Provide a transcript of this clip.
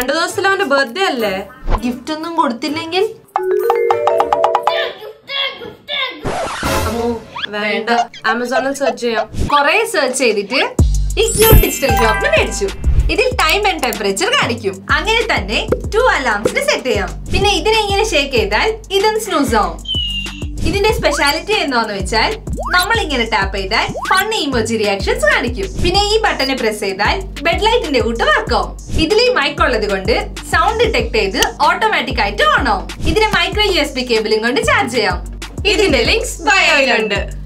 രണ്ടു ദിവസത്തിൽ അവന്റെ ബർത്ത്ഡേ അല്ലേ ഗിഫ്റ്റ് ഒന്നും കൊടുത്തില്ലെങ്കിൽ അമ്മോ വേണ്ട ആമസോണിൽ സെർച്ച് ചെയ്യാം കുറെ സെർച്ച് ചെയ്തിട്ട് ഇഗ്നോ ഡിജിറ്റൽ ക്ലോക്കിന് മേടിച്ചു ഇതിൽ ടൈം ആൻഡ് ടെമ്പറേച്ചർ കാണിക്കും അങ്ങനെ തന്നെ ടു അലാംസിന് സെറ്റ് ചെയ്യാം പിന്നെ ഇതിനെ ഇങ്ങനെ ഷേക്ക് ചെയ്താൽ ഇതൊന്ന് സ്നൂസ് ആവും ഇതിന്റെ സ്പെഷ്യാലിറ്റി എന്താന്ന് വെച്ചാൽ നമ്മൾ ഇങ്ങനെ ടാപ്പ് ചെയ്താൽ ഫൺ ഇമോജി റിയാക്ഷൻസ് കാണിക്കും പിന്നെ ഈ ബട്ടനെ പ്രസ് ചെയ്താൽ ബെഡ് ലൈറ്റിന്റെ കൂട്ട് വർക്കാവും ഇതിൽ ഈ മൈക്ക് ഉള്ളത് കൊണ്ട് സൗണ്ട് ഡിറ്റക്ട് ചെയ്ത് ഓട്ടോമാറ്റിക് ആയിട്ട് ഓൺ ആവും ഇതിനെ മൈക്രോ യു എസ് ബി കേബിളും കൊണ്ട് ചാർജ് ചെയ്യാം ഇതിന്റെ ലിങ്ക്സ് ബയോയിലുണ്ട്